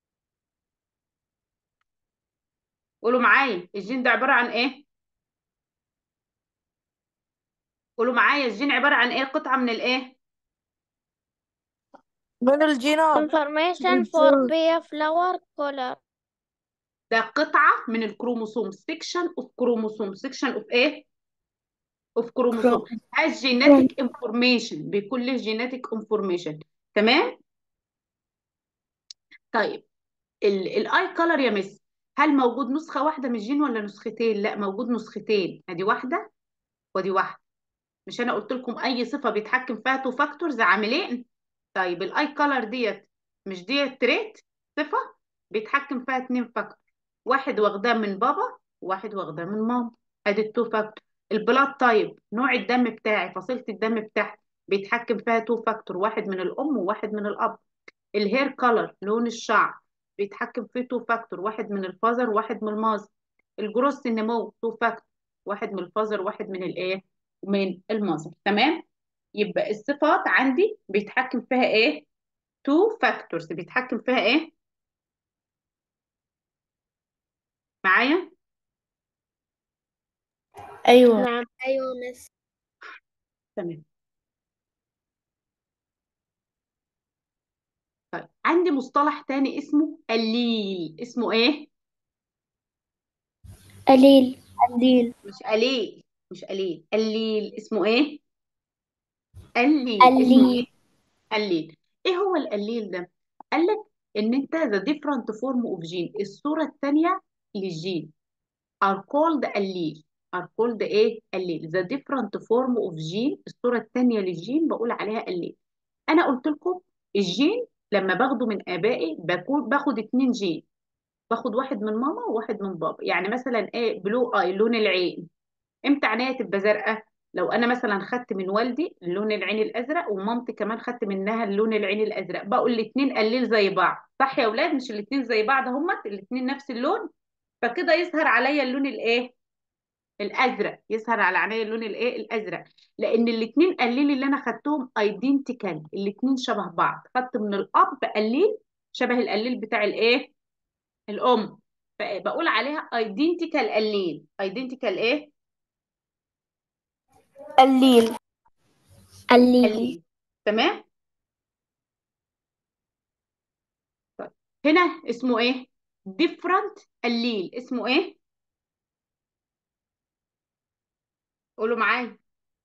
قولوا معايا الجين ده عبارة عن ايه قولوا معايا الجين عبارة عن ايه قطعة من الايه من الجينات information for bee flower color ده قطعة من الكروموسوم section of chromosome section of ايه of chromosome has genetic information بيكون له genetic information تمام طيب الاي كولر يا مس هل موجود نسخة واحدة من الجين ولا نسختين لا موجود نسختين ادي واحدة ودي واحدة مش انا قلت لكم اي صفة بيتحكم فيها تو فاكتورز عاملين طيب الاي كولر ديت مش ديت تريت صفة بيتحكم فيها اتنين فاكتور واحد واخداه من بابا وواحد واخداه من ماما ادي التو فاكتور البلاد تايب نوع الدم بتاعي فصيلة الدم بتاعتي بيتحكم فيها تو فاكتور واحد من الام وواحد من الاب الهير كولر لون الشعر بيتحكم فيه تو فاكتور واحد من الفازر وواحد من الماذر الجروس النمو تو فاكتور واحد من الفازر واحد من الايه من الماذر تمام يبقى الصفات عندي بيتحكم فيها ايه تو فاكتورز بيتحكم فيها ايه معايا أيوة نعم أيوة مس تمام طيب عندي مصطلح تاني اسمه الليل اسمه ايه قليل قليل مش قليل مش قليل الليل اسمه ايه الليل اسمه ايه قليل الليل ايه هو القليل ده قال لك ان انت the different form of gene الصورة التانية للجين are called الليل are called ايه الليل the different form of gene الصورة التانية للجين بقول عليها الليل انا قلت لكم الجين لما باخده من ابائي بكون باخد اتنين جين باخد واحد من ماما وواحد من بابا يعني مثلا ايه بلو اي لون العين امتى عينيا تبقى زرقاء لو انا مثلا خدت من والدي لون العين الازرق ومامتي كمان خدت منها اللون العين الازرق بقوا الاتنين قليل زي بعض صح يا اولاد مش الاتنين زي بعض هما الاتنين نفس اللون فكده يظهر عليا اللون الايه الازرق يظهر على عينيا اللون الايه الازرق لان الاتنين قليل اللي انا خدتهم ايدنتيكال الاتنين شبه بعض خدت من الاب قليل شبه القليل بتاع الايه الام فبقول عليها ايدنتيكال قليل ايدنتيكال ايه الليل قليل قليل تمام طيب هنا اسمه ايه different قليل اسمه ايه قولوا معايا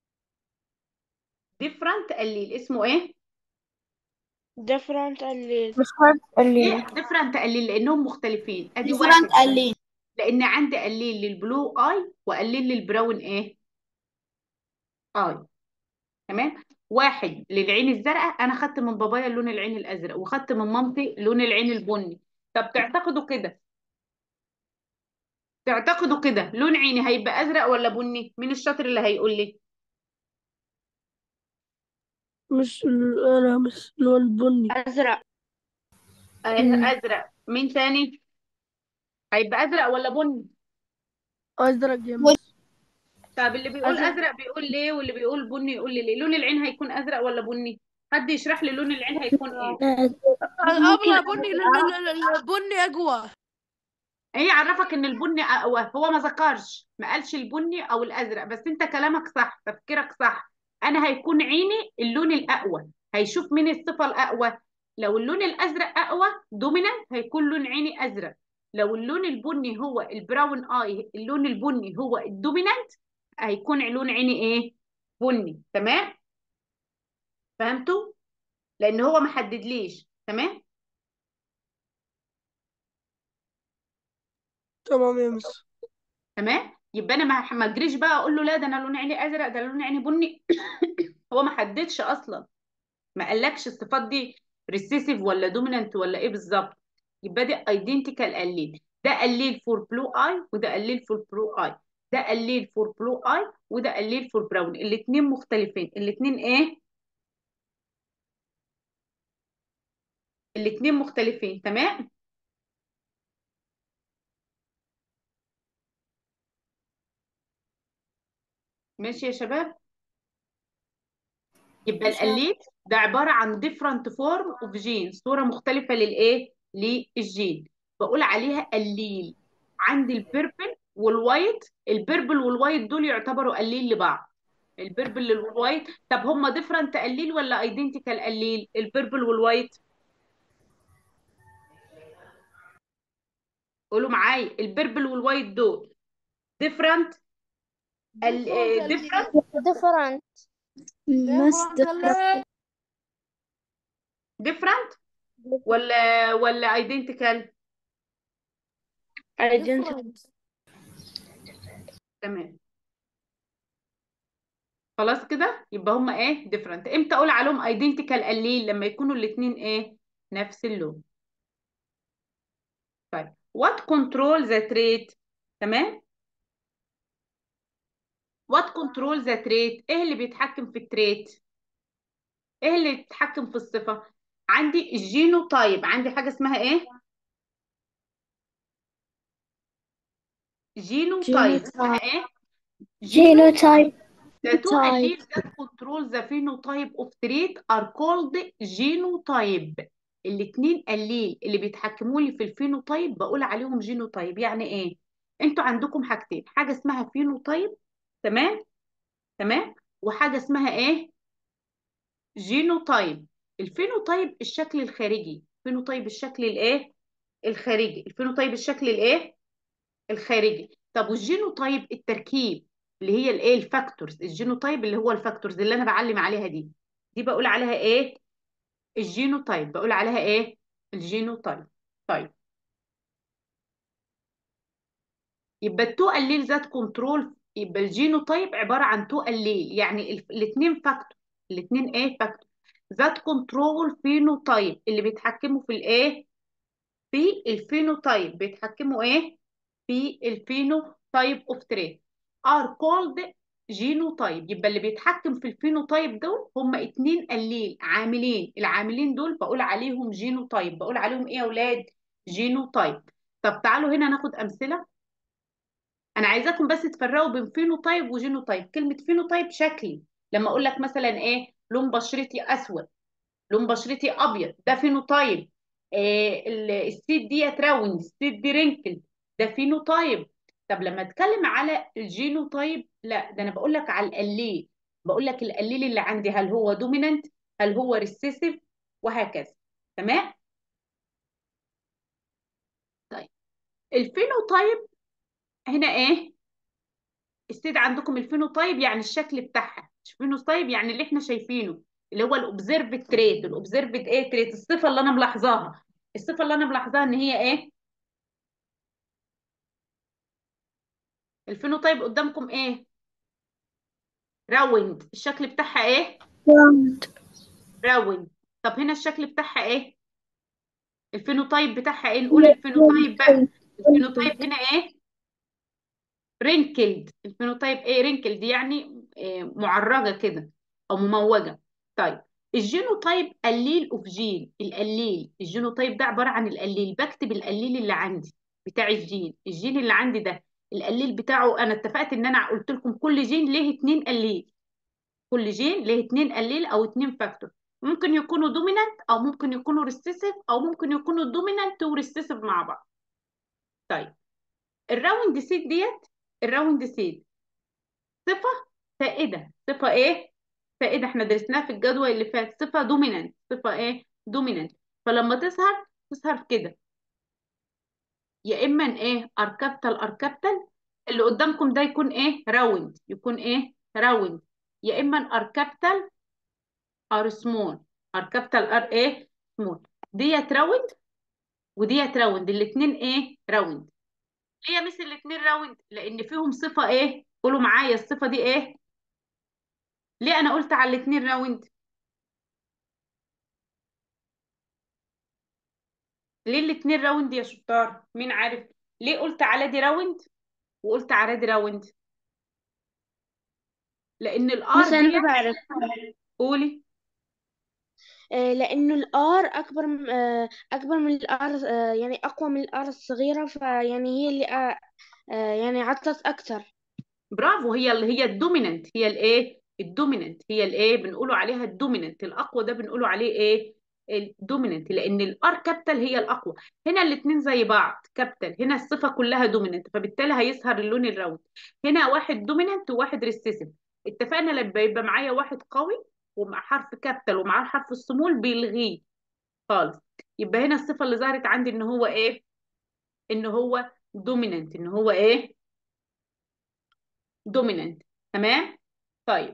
different قليل اسمه ايه different الليل مش عارف قليل ليه different قليل لانهم مختلفين ادي different واحد الليل لان عندي قليل للبلو اي وقليل للبراون ايه اي تمام واحد للعين الزرقاء انا خدت من بابايا اللون العين الازرق وخدت من مامتي لون العين البني طب تعتقدوا كده تعتقدوا كده لون عيني هيبقى ازرق ولا بني مين الشاطر اللي هيقول لي مش ال- أنا مش لون بني أزرق مم. ازرق مين تاني هيبقى ازرق ولا بني أزرق يا مس طب اللي بيقول أزرق. ازرق بيقول ليه واللي بيقول بني يقول لي ليه لون العين هيكون ازرق ولا بني حد يشرح لي لون العين هيكون ايه الأبيض بني البني أقوى ايه عرفك ان البني اقوى هو ما ذكرش ما قالش البني او الازرق بس انت كلامك صح تفكيرك صح انا هيكون عيني اللون الاقوى هيشوف مين الصفه الاقوى لو اللون الازرق اقوى دومينانت هيكون لون عيني ازرق لو اللون البني هو البراون اي اللون البني هو الدومينانت هيكون لون عيني ايه بني تمام فهمتوا لان هو ما حددليش تمام تمام يا مس تمام يبقى انا ما ما اجريش بقى اقول له لا ده انا لون عيني ازرق ده لون عيني بني هو ما حددش اصلا ما قالكش الصفات دي ريسيسيف ولا دومينانت ولا ايه بالظبط يبقى دي ايدنتيكال قليل ده قليل فور بلو اي وده قليل فور بلو اي ده قليل فور بلو اي وده قليل فور براون الاثنين مختلفين الاثنين ايه الاثنين مختلفين تمام ماشي يا شباب يبقى القليل ده عبارة عن different form of gene صورة مختلفة للإيه؟ للجين بقول عليها قليل عندي البيربل والوايت البيربل والوايت دول يعتبروا قليل لبعض البيربل والوايت طب هما different قليل ولا identical قليل البيربل والوايت قولوا معايا البيربل والوايت دول different ال- آه، different different مس different ولا ولا identical identical تمام خلاص كده يبقى هما ايه different امتى اقول عليهم identical قليل لما يكونوا الاثنين ايه نفس اللون طيب what control the trait تمام what control the trait ايه اللي بيتحكم في التريت ايه اللي بيتحكم في الصفة عندي الجينوتايب عندي حاجة اسمها ايه جينوتايب اسمها ايه genotype The two alleles that control the phenotype of trait are called genotype. الاتنين قليل اللي بيتحكموا لي في الفينوتايب بقول عليهم جينوتايب يعني ايه؟ انتوا عندكم حاجتين حاجة اسمها فينوتايب تمام؟ تمام؟ وحاجة اسمها ايه؟ جينوتايب. الفينوتايب الشكل الخارجي، فينوتايب الشكل الايه؟ الخارجي، الفينوتايب الشكل الايه؟ الخارجي. طب والجينوتايب التركيب اللي هي الايه الفاكتورز الجينوتايب اللي هو الفاكتورز اللي انا بعلم عليها دي دي بقول عليها ايه الجينوتايب بقول عليها ايه الجينوتايب طيب يبقى التو قليل ذات كنترول يبقى الجينوتايب عباره عن تو قليل يعني الاثنين فاكتور الاثنين ايه فاكتور ذات كنترول فينوتايب اللي بيتحكموا في الايه في الفينوتايب بيتحكموا ايه في الفينوتايب اوف تريت are called جينوتايب يبقى اللي بيتحكم في الفينوتايب دول هم اتنين قليل عاملين العاملين دول بقول عليهم جينوتايب بقول عليهم ايه يا اولاد جينوتايب طب تعالوا هنا ناخد امثله انا عايزاكم بس تفرقوا بين فينوتايب وجينوتايب كلمه فينوتايب شكلي لما اقول لك مثلا ايه لون بشرتي اسود لون بشرتي ابيض ده فينوتايب إيه ال- السيد ديت راوند السيد دي رينكل ده فينوتايب طب لما اتكلم على الجينوتايب لا ده انا بقول لك على القليل بقول لك القليل اللي عندي هل هو دومينانت هل هو ريسيسيف وهكذا تمام طيب الفينوتايب هنا ايه السيد عندكم الفينوتايب يعني الشكل بتاعها مش فينوتايب يعني اللي احنا شايفينه اللي هو الاوبزرفد تريت الاوبزرفد ايه تريت الصفه اللي انا ملاحظاها الصفه اللي انا ملاحظاها ان هي ايه الفينوتايب قدامكم ايه راوند الشكل بتاعها ايه راوند طب هنا الشكل بتاعها ايه الفينوتايب بتاعها ايه نقول الفينوتايب بقى الفينوتايب هنا ايه رينكلد الفينوتايب ايه رينكلد يعني إيه معرجه كده او مموجه طيب الجينوتايب قليل اوف جين القليل الجينوتايب ده عباره عن القليل بكتب القليل اللي عندي بتاع الجين الجين اللي عندي ده القليل بتاعه انا اتفقت ان انا قلت لكم كل جين ليه اتنين قليل كل جين ليه اتنين قليل او اتنين فاكتور ممكن يكونوا دومينانت او ممكن يكونوا ريسيسيف او ممكن يكونوا دومينانت وريسيسيف مع بعض طيب الراوند سيد ديت الراوند سيد صفه سائده صفه ايه سائده احنا درسناها في الجدول اللي فات صفه دومينانت صفه ايه دومينانت فلما تظهر تظهر كده يا اما ايه اركبتال اركبتال اللي قدامكم ده يكون ايه راوند يكون ايه راوند يا اما اركبتال ار سمول اركبتال ار ايه سمول ديت راوند وديت راوند الاثنين ايه راوند ليه يا مس الاتنين راوند لان فيهم صفه ايه قولوا معايا الصفه دي ايه ليه انا قلت على الاتنين راوند ليه الاتنين راوند يا شطار مين عارف ليه قلت على دي راوند وقلت على دي راوند لان الار بس أنا دي بعرف قولي آه، لأنه الآر أكبر م- آه، أكبر من الآر آه، يعني أقوى من الآر الصغيرة فيعني هي اللي آه، آه، يعني عطلت أكثر برافو هي اللي هي الدوميننت هي الايه الدوميننت هي الايه بنقولوا عليها الدوميننت الاقوى ده بنقولوا عليه ايه الدوميننت لان الار كابيتال هي الاقوى هنا الاثنين زي بعض كابيتال هنا الصفه كلها دوميننت فبالتالي هيظهر اللون الراوند هنا واحد دوميننت وواحد ريسيسيف اتفقنا لما يبقى معايا واحد قوي ومع حرف كابيتال ومعاه حرف السمول بيلغيه خالص يبقى هنا الصفه اللي ظهرت عندي ان هو ايه ان هو دوميننت ان هو ايه دوميننت تمام طيب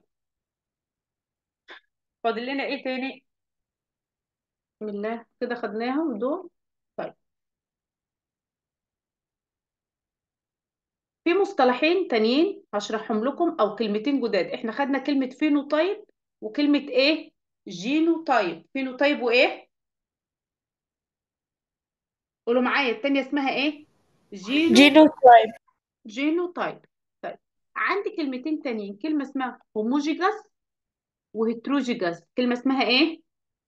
فاضل لنا ايه تاني بسم الله كده خدناهم دول طيب في مصطلحين تانيين هشرحهم لكم او كلمتين جداد احنا خدنا كلمة فينوتايب وكلمة ايه جينوتايب فينوتايب وايه قولوا معايا التانية اسمها ايه جينو جينوتايب جينوتايب طيب عندي كلمتين تانيين كلمة اسمها هوموجيجاس وهيتروجيجاس كلمة اسمها ايه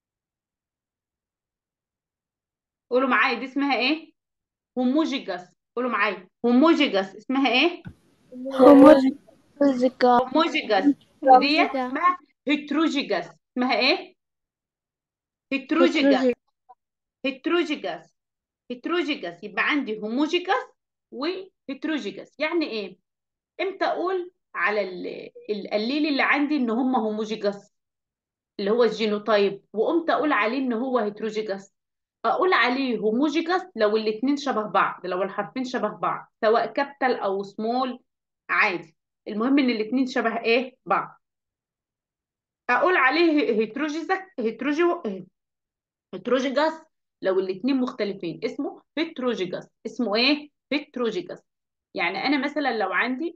قولوا معايا دي اسمها ايه هوموجيجاس قولوا معايا هوموجيجاس اسمها ايه هوموزيكا هوموجيجاس ودي اسمها هيتروجيجاس اسمها ايه هيتروجيجاس هيتروجيجاس هيتروجيجاس يبقى عندي هوموجيجاس وهيتروجيجاس يعني ايه امتى اقول على ال- القليل اللي عندي ان هم هوموجيجاس اللي هو الجينوتايب وامتى اقول عليه ان هو هيتروجيجاس اقول عليه هوموجيجاس لو الاتنين شبه بعض لو الحرفين شبه بعض سواء كابيتال او سمول عادي المهم ان الاتنين شبه ايه بعض اقول عليه هيتروجيزك هيتروجي هيتروجيجاس لو الاتنين مختلفين اسمه هيتروجيجاس اسمه ايه هيتروجيجاس يعني انا مثلا لو عندي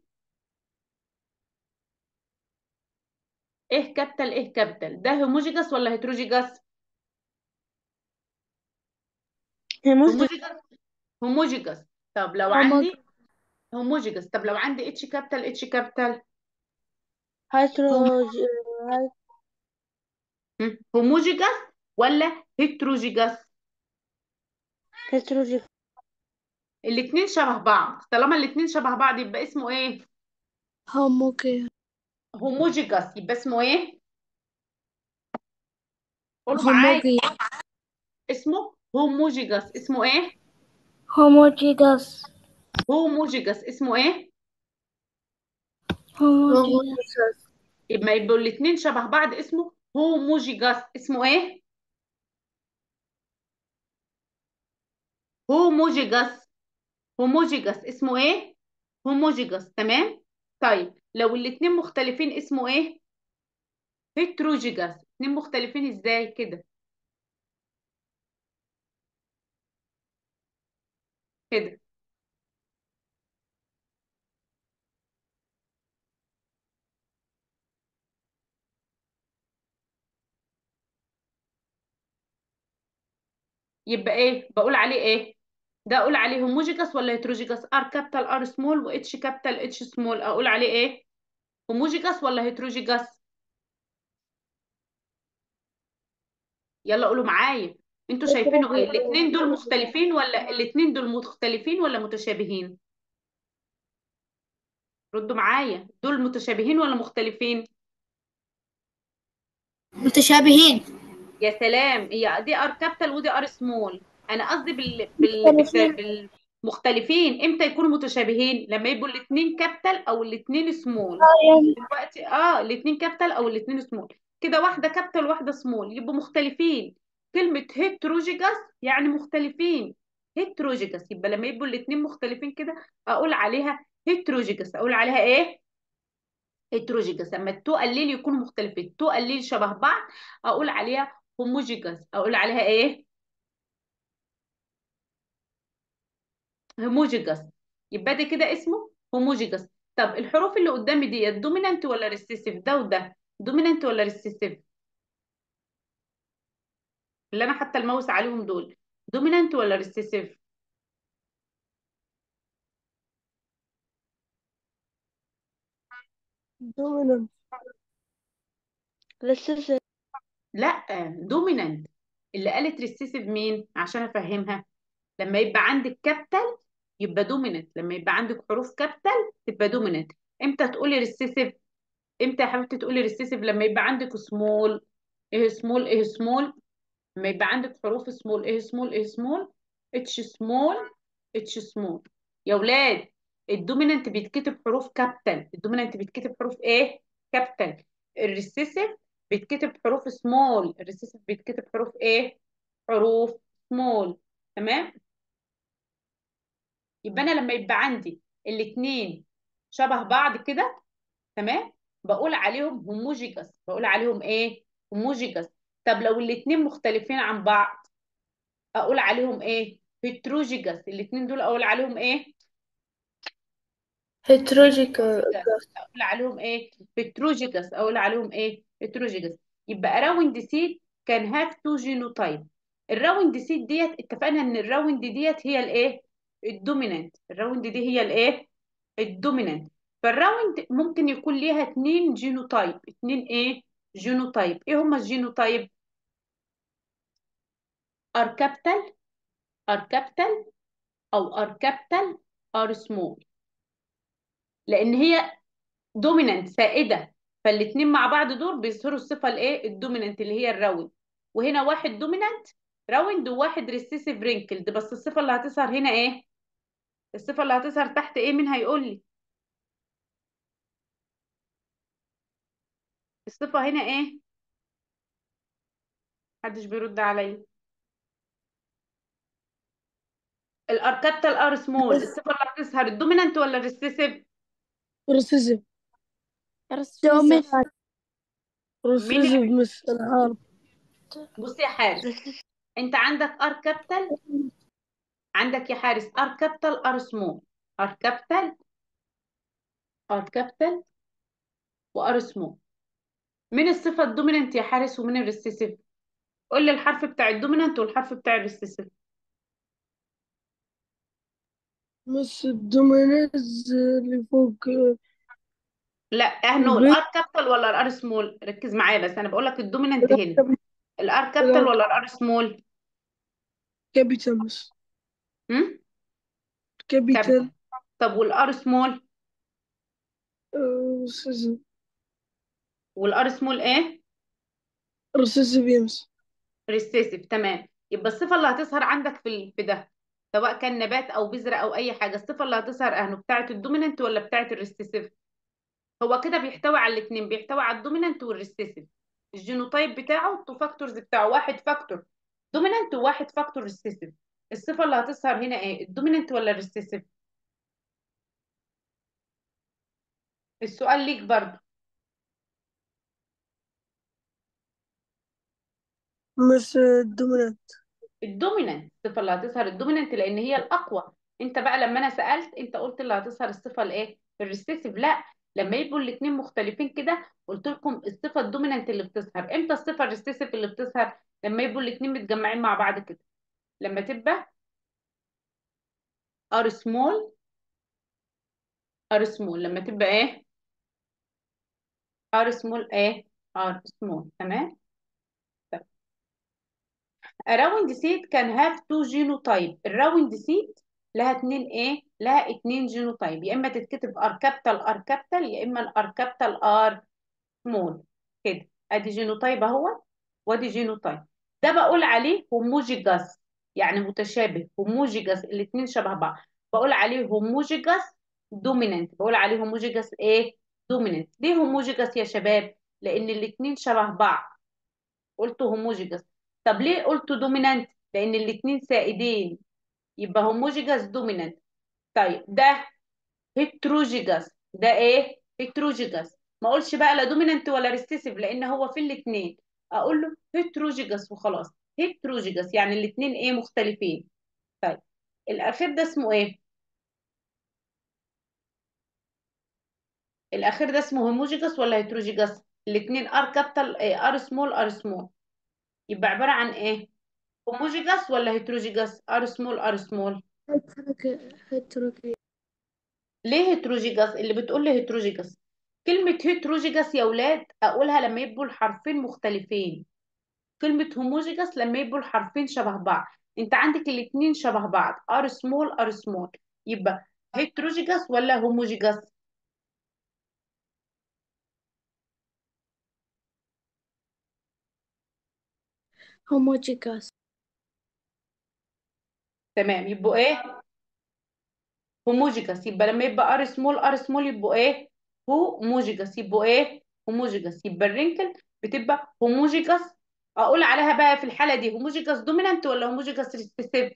ايه كابيتال ايه كابيتال ده هوموجيجاس ولا هيتروجيجاس هوموجيجاس هوموجيجاس طب لو عندي هوموجيجاس طب لو عندي اتش كابيتال اتش كابيتال هيتروج هم؟ هوموجيجاس ولا هيتروجيجاس هيتروجيك الاتنين شبه بعض طالما الاتنين شبه بعض يبقى اسمه ايه هوموكي هوموجيجاس يبقى اسمه ايه قولوا معايا هوموكي اسمه هوموجيجاس اسمه ايه هوموجيجاس هوموجيجاس اسمه ايه هوموجيجاس يبقى يبقوا الاتنين شبه بعض اسمه هوموجيجاس اسمه ايه هوموجيجاس هوموجيجاس اسمه ايه هوموجيجاس تمام طيب لو الاتنين مختلفين اسمه ايه هيتروجيجاس اتنين مختلفين ازاي كده كده يبقى ايه بقول عليه ايه ده اقول عليه هوموجيجاس ولا هيتروجيجاس ار كابيتال ار سمول واتش كابيتال اتش سمول اقول عليه ايه هوموجيجاس ولا هيتروجيجاس يلا قولوا معايا انتوا شايفينه ايه الاثنين دول مختلفين ولا الاثنين دول مختلفين ولا متشابهين ردوا معايا دول متشابهين ولا مختلفين متشابهين يا سلام هي دي ار كابيتال ودي ار سمول انا قصدي بال... بال... بال... بالمختلفين امتى يكونوا متشابهين لما يبقوا الاثنين كابيتال او الاثنين سمول دلوقتي اه الاثنين كابيتال او الاثنين سمول كده واحده كابيتال واحده سمول يبقوا مختلفين كلمه هيتروجيجاس يعني مختلفين هيتروجيجاس يبقى لما يبقوا الاثنين مختلفين كده اقول عليها هيتروجيجاس اقول عليها ايه هيتروجيجاس لما التو قليل يكونوا مختلفين التو قليل شبه بعض اقول عليها هوموجيجاس اقول عليها ايه هوموجيجاس يبقى ده كده اسمه هوموجيجس طب الحروف اللي قدامي دي دومينانت ولا ريسيسيف ده وده دومينانت ولا ريسيسيف اللي انا حتى الماوس عليهم دول دومينانت ولا ريسيسيف دومينانت ريسيسيف لا دومينانت اللي قالت ريسيسيف مين عشان افهمها لما يبقى عندك كابيتال يبقى دومينانت لما يبقى عندك حروف كابيتال تبقى دومينانت امتى تقولي ريسيسيف امتى يا حبيبتي تقولي ريسيسيف لما يبقى عندك سمول ايه سمول ايه سمول لما يبقى عندك حروف سمول ايه سمول ايه سمول اتش سمول اتش سمول يا ولاد الدومينانت بيتكتب حروف كابيتال الدومينانت بيتكتب حروف ايه كابيتال الريسيسيف بيتكتب حروف سمول الريسيسيف بيتكتب حروف ايه حروف سمول تمام يبقى انا لما يبقى عندي الاثنين شبه بعض كده تمام بقول عليهم هوموجيجس بقول عليهم ايه هوموجيجس طب لو الاثنين مختلفين عن بعض اقول عليهم ايه هيتروجيجس الاثنين دول اقول عليهم ايه هيتروجيكال اقول عليهم ايه هيتروجيجس اقول عليهم ايه هيتروجيجس يبقى راوند سيد كان هاف تو جينوتايب الراوند سيد ديت اتفقنا ان الراوند ديت هي الايه الدومينانت الراوند دي هي الايه الدومينانت فالراوند ممكن يكون ليها اتنين جينوتايب اتنين ايه جينوتايب ايه هما الجينوتايب ار كابيتال ار كابيتال او ار كابيتال ار سمول لان هي دومينانت سائده فالاثنين مع بعض دول بيظهروا الصفه الايه الدومينانت اللي هي الراوند وهنا واحد دومينانت راوند وواحد ريسيسيف رينكلد بس الصفه اللي هتظهر هنا ايه الصفه اللي هتظهر تحت ايه مين هيقول لي الصفه هنا ايه محدش بيرد عليا الار كابيتال ار سمول الصفه اللي هتظهر الدومينانت ولا الريسيسيف ريسيسيف دومينانت مين ريسيسيف اللي مس العرب بص يا حارس انت عندك ار كابيتال عندك يا حارس ار كابيتال ار سمول ار كابيتال ار كابيتال وار سمول مين الصفه الدومينانت يا حارس ومين الريسيسيف قول لي الحرف بتاع الدومينانت والحرف بتاع الريسيسيف مس الدومينز اللي فوق لا احنا البيت الار كابيتال ولا الار سمول ركز معايا بس انا بقول لك الدومينانت هنا الار كابيتال ولا الار سمول كابيتال مس هم كابيتال كابيتال طب والار سمول ريسيسيف والار سمول ايه ريسيسيف يمس ريسيسيف تمام يبقى الصفه اللي هتظهر عندك في ال- في ده سواء كان نبات او بذره او اي حاجه الصفه اللي هتظهر اهنه بتاعه الدومينانت ولا بتاعه الريسيسيف هو كده بيحتوي على الاثنين بيحتوي على الدومينانت والريسيسيف الجينوتايب بتاعه التو فاكتورز بتاعه واحد فاكتور دومينانت وواحد فاكتور ريسيسيف الصفه اللي هتظهر هنا ايه الدومينانت ولا الريسيسيف السؤال ليك برضو مس الدومينانت الدومينانت الصفه اللي هتظهر الدومينانت لان هي الاقوى انت بقى لما انا سالت انت قلت اللي هتظهر الصفه الايه الريسيسيف لا لما يبقوا الاثنين مختلفين كده قلت لكم الصفه الدومينانت اللي بتظهر امتى الصفه الريسيسيف اللي بتظهر لما يبقوا الاثنين متجمعين مع بعض كده لما تبقى ار سمول ار سمول لما تبقى ايه ار سمول ايه ار سمول تمام الراوند سيت كان هاف تو جينوتايب الراوند سيت لها اتنين ايه لها اتنين جينوتايب يا اما تتكتب ار كابيتال ار كابيتال يا اما الار كابيتال ار سمول كده ادي جينوتايب اهو وادي جينوتايب ده بقول عليه هوموجيجاس يعني متشابه هوموجيجاس الاتنين شبه بعض بقول عليه هوموجيجاس دوميننت بقول عليه هوموجيجاس ايه دوميننت ليه هوموجيجاس يا شباب لان الاتنين شبه بعض قلت هوموجيجاس طب ليه قلت دومينانت لان الاتنين سائدين يبقى هوموجيجاس دومينانت طيب ده هيتروجيجاس ده ايه هيتروجيجاس ما اقولش بقى لا دومينانت ولا ريسيسيف لان هو في الاتنين اقول له هيتروجيجاس وخلاص هيتروجيجاس يعني الاتنين ايه مختلفين طيب الاخير ده اسمه ايه الاخير ده اسمه هوموجيجس ولا هيتروجيجس الاثنين ار كابيتال ار سمول ار سمول يبقى عباره عن ايه هوموجيجس ولا هيتروجيجس ار سمول ار سمول هيتروكي ليه هيتروجيجس اللي بتقول لي هيتروجيجس كلمة هيتروجيجس يا ولاد أقولها لما يبقوا الحرفين مختلفين كلمة هوموجيجس لما يبقوا الحرفين شبه بعض أنت عندك الاتنين شبه بعض ار سمول ار سمول يبقى هيتروجيجس ولا هوموجيجس هوموجيكاس تمام يبقوا ايه هوموجيجس يبقى لما يبقى ار سمول ار سمول يبقوا ايه هوموجيجس يبقوا ايه هوموجيجس يبقى الرينكل بتبقى هوموجيجس اقول عليها بقى في الحاله دي هوموجيجس دومينانت ولا هوموجيجس ريسيسيف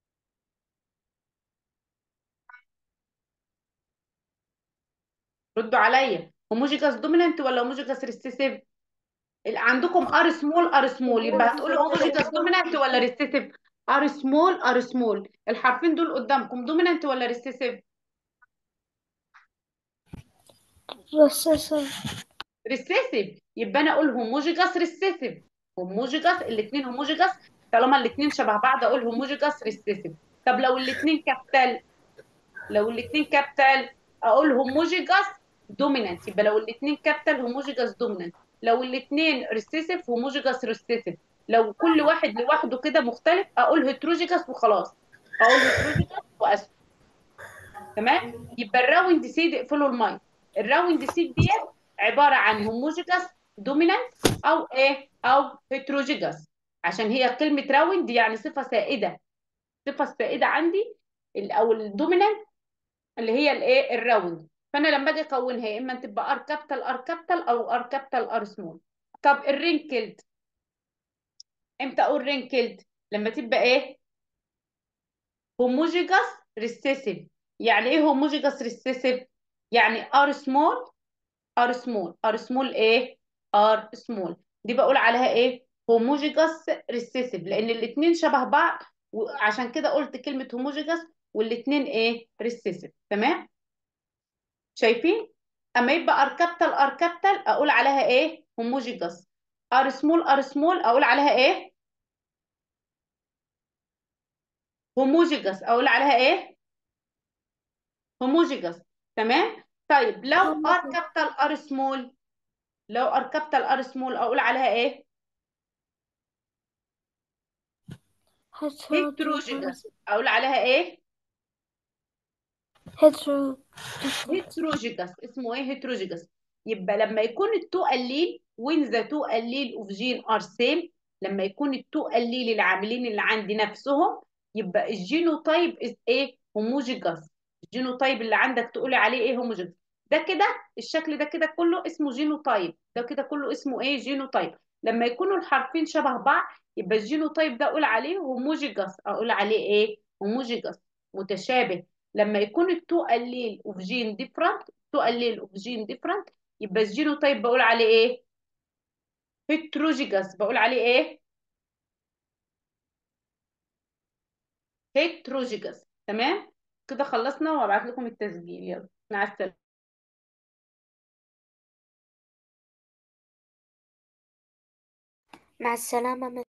ردوا عليا هوموجيجس دومينانت ولا هوموجيجس ريسيسيف عندكم ار سمول ار سمول يبقى هتقولوا هوموجيجس دومينانت ولا ريسيسيف ار سمول ار سمول الحرفين دول قدامكم دومينانت ولا ريسيسيف رصاصة ريسيسيف يبقى انا اقول هوموجيجاس ريسيسيف هوموجيجاس الاثنين هوموجيجاس طالما الاثنين شبه بعض اقول هوموجيجاس ريسيسيف طب لو الاثنين كابيتال لو الاثنين كابيتال اقول هوموجيجاس دومينانت يبقى لو الاثنين كابيتال هوموجيجاس دومينانت لو الاثنين ريسيسيف هوموجيجاس ريسيسيف لو كل واحد لوحده كده مختلف اقول هيتروجيجاس وخلاص اقول هيتروجيجاس واسف تمام يبقى الراوند سيد اقفلوا المايك الراوند سيد ديت عباره عن هوموجيجاس دومينانت او ايه او هيتروجيجاس عشان هي كلمه راوند يعني صفه سائده الصفه السائده عندي ال- او الدومينانت اللي هي الايه الراوند فانا لما اجي اكونها يا اما تبقى ار كابيتال ار كابيتال او ار كابيتال ار سمول طب الرينكلد امتى اقول رينكلد لما تبقى ايه هوموجيجاس ريسيسيف يعني ايه هوموجيجاس ريسيسيف يعني ار سمول ار سمول ار سمول ايه ار سمول دي بقول عليها ايه هوموجيجاس ريسيسيف لان الاثنين شبه بعض وعشان كده قلت كلمه هوموجيجاس والاثنين ايه ريسيسيف تمام شايفين اما يبقى ار كابيتال ار كابيتال اقول عليها ايه هوموجيجاس ار سمول ار سمول اقول عليها ايه هوموجيجاس اقول عليها ايه هوموجيجاس تمام طيب لو ار كابيتال ار سمول لو ار كابيتال ار سمول اقول عليها ايه هيتروجيجاس اقول عليها ايه هيترو هيتروجيجاس اسمه ايه هيتروجيجاس يبقى لما يكون التو قليل وين ذا تو قليل اوف جين ار سيم لما يكون التو قليل العاملين اللي عندي نفسهم يبقى الجينوتايب از ايه هوموجيجاس الجينوتايب اللي عندك تقولي عليه ايه هوموجيجاس ده كده الشكل ده كده كله اسمه جينوتايب ده كده كله اسمه ايه جينوتايب لما يكونوا الحرفين شبه بعض يبقى الجينوتايب ده اقول عليه هوموجيجاس اقول عليه ايه هوموجيجاس متشابه لما يكون التو قليل اوف جين ديفرنت تو قليل اوف جين ديفرنت يبقى الجينوتايب بقول عليه ايه هيتروجيجاس بقول عليه ايه هيتروجيجاس تمام كده خلصنا وابعت لكم التسجيل يلا مع السلامه مع السلامة